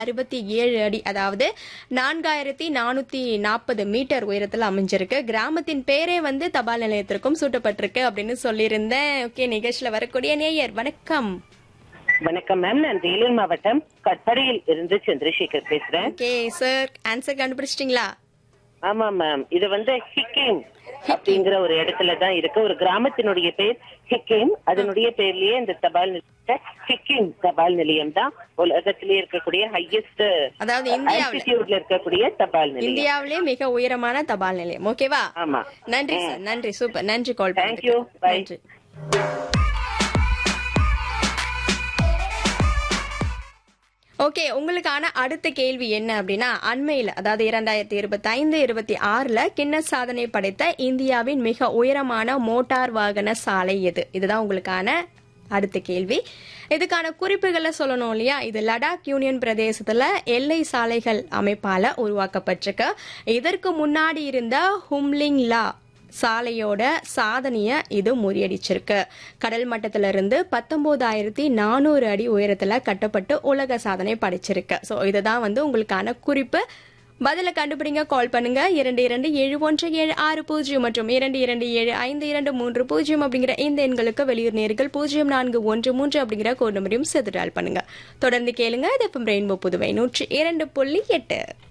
அறுபத்தி ஏழு அடி அதாவது நான்காயிரத்தி நானூத்தி நாற்பது மீட்டர் உயரத்துல அமைஞ்சிருக்கு கிராமத்தின் பேரே வந்து தபால் நிலையத்திற்கும் சூட்டப்பட்டிருக்கு அப்படின்னு சொல்லியிருந்தேன் ஓகே நிகழ்ச்சியில வரக்கூடிய நேயர் வணக்கம் வணக்கம் மேம் நான் வேலூர் மாவட்டம் கட்படியில் இருந்து சந்திரசேகர் பேசுறேன் ஓகே சார் ஆன்சர் கண்டுபிடிச்சிட்டீங்களா ஆமா மேம் இது வந்து ஹிக்கிம் அப்படிங்கிற ஒரு இடத்துல தான் இருக்கு ஒரு கிராமத்தினுடைய பேர் ஹிக்கிம் அதனுடைய பேர்லயே இந்த தபால் நிலையத்தை ஹிக்கிம் தபால் நிலையம் தான் உலகத்திலேயே இருக்கக்கூடிய ஹையஸ்ட் அதாவது இந்தியாவில் ஆல்டிடியூட்ல இருக்கக்கூடிய தபால் நிலையம் இந்தியாவிலே மிக உயரமான தபால் நிலையம் ஓகேவா ஆமா நன்றி சார் நன்றி சூப்பர் நன்றி கால் Thank you. பண்ணதுக்கு Bye. நன்றி ஓகே உங்களுக்கான அடுத்த கேள்வி என்ன அப்படின்னா அண்மையில் அதாவது இரண்டாயிரத்தி இருபத்தி ஐந்து இருபத்தி ஆறுல கின்னஸ் சாதனை படைத்த இந்தியாவின் மிக உயரமான மோட்டார் வாகன சாலை எது இதுதான் உங்களுக்கான அடுத்த கேள்வி இதுக்கான குறிப்புகளை சொல்லணும் இல்லையா இது லடாக் யூனியன் பிரதேசத்துல எல்லை சாலைகள் அமைப்பால உருவாக்கப்பட்டிருக்கு இதற்கு முன்னாடி இருந்த ஹும்லிங் லா சாலையோட சாதனைய இது முறியடிச்சிருக்கு கடல் மட்டத்துல இருந்து பத்தொன்பதாயிரத்தி நானூறு அடி உயரத்துல கட்டப்பட்டு உலக சாதனை படைச்சிருக்கு ஸோ இதுதான் வந்து உங்களுக்கான குறிப்பு பதில கண்டுபிடிங்க கால் பண்ணுங்க இரண்டு இரண்டு ஏழு ஒன்று ஏழு ஆறு பூஜ்ஜியம் மற்றும் இரண்டு இரண்டு ஏழு ஐந்து இரண்டு மூன்று பூஜ்ஜியம் அப்படிங்கிற இந்த எண்களுக்கு வெளியூர் நேர்கள் பூஜ்ஜியம் நான்கு ஒன்று மூன்று அப்படிங்கிற கோட் நம்பரையும் சேர்த்து dial பண்ணுங்க தொடர்ந்து கேளுங்க இது ரெயின்போ புதுவை நூற்றி இரண்டு புள்ளி எட்டு